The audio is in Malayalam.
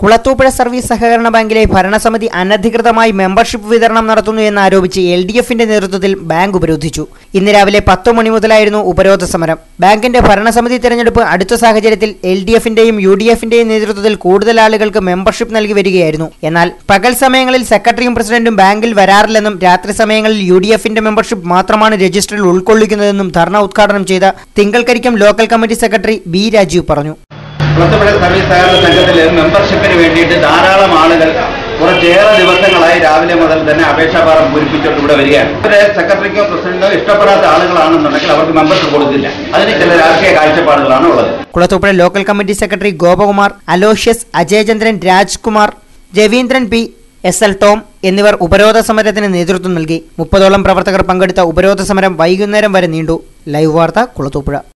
കുളത്തൂപ്പുഴ സർവീസ് സഹകരണ ബാങ്കിലെ ഭരണസമിതി അനധികൃതമായി മെമ്പർഷിപ്പ് വിതരണം നടത്തുന്നു എന്നാരോപിച്ച് എൽ ഡി എഫിന്റെ നേതൃത്വത്തിൽ ബാങ്ക് ഉപരോധിച്ചു ഇന്ന് രാവിലെ പത്ത് മണി മുതലായിരുന്നു ഉപരോധ സമരം ബാങ്കിന്റെ ഭരണസമിതി തെരഞ്ഞെടുപ്പ് അടുത്ത സാഹചര്യത്തിൽ എൽ ഡി എഫിന്റെയും യു ഡി എഫിന്റെയും നേതൃത്വത്തിൽ കൂടുതൽ ആളുകൾക്ക് മെമ്പർഷിപ്പ് നൽകി വരികയായിരുന്നു എന്നാൽ പകൽ സമയങ്ങളിൽ സെക്രട്ടറിയും പ്രസിഡന്റും ബാങ്കിൽ വരാറില്ലെന്നും രാത്രി സമയങ്ങളിൽ യു ഡി എഫിന്റെ മെമ്പർഷിപ്പ് മാത്രമാണ് രജിസ്റ്ററിൽ ഉൾക്കൊള്ളിക്കുന്നതെന്നും ധർണ ഉദ്ഘാടനം ചെയ്ത Thinkalkarikkam local committee secretary B Rajeev പറഞ്ഞു കുളത്തുപുഴ സർവീസ് സഹകരണ സംഘത്തിൽ മെമ്പർഷിപ്പിന് വേണ്ടിയിട്ട് ധാരാളം ആളുകൾ കുറച്ചേറെ ദിവസങ്ങളായി രാവിലെ മുതൽ തന്നെ അപേക്ഷാഭാരം പൂരിപ്പിച്ചുകൊണ്ട് ഇവിടെ വരികയാണ് ഇവരെ സെക്രട്ടറിക്കോ പ്രസിഡന്റോ ഇഷ്ടപ്പെടാത്ത ആളുകളാണെന്നുണ്ടെങ്കിൽ അവർക്ക് മെമ്പർഷിപ്പ് കൊടുക്കില്ല അതിന് ചില രാഷ്ട്രീയ കാഴ്ചപ്പാടുകളാണ് ഉള്ളത് Kulathupuzha local committee secretary Gopakumar Aloysius Ajayachandran Rajkumar Raveendran P S L Tom എന്നിവർ ഉപരോധ സമരത്തിന് നേതൃത്വം നൽകി മുപ്പതോളം പ്രവർത്തകർ പങ്കെടുത്ത ഉപരോധ സമരം വൈകുന്നേരം വരെ നീണ്ടു ലൈവ് വാർത്ത കുളത്തൂപ്പുഴ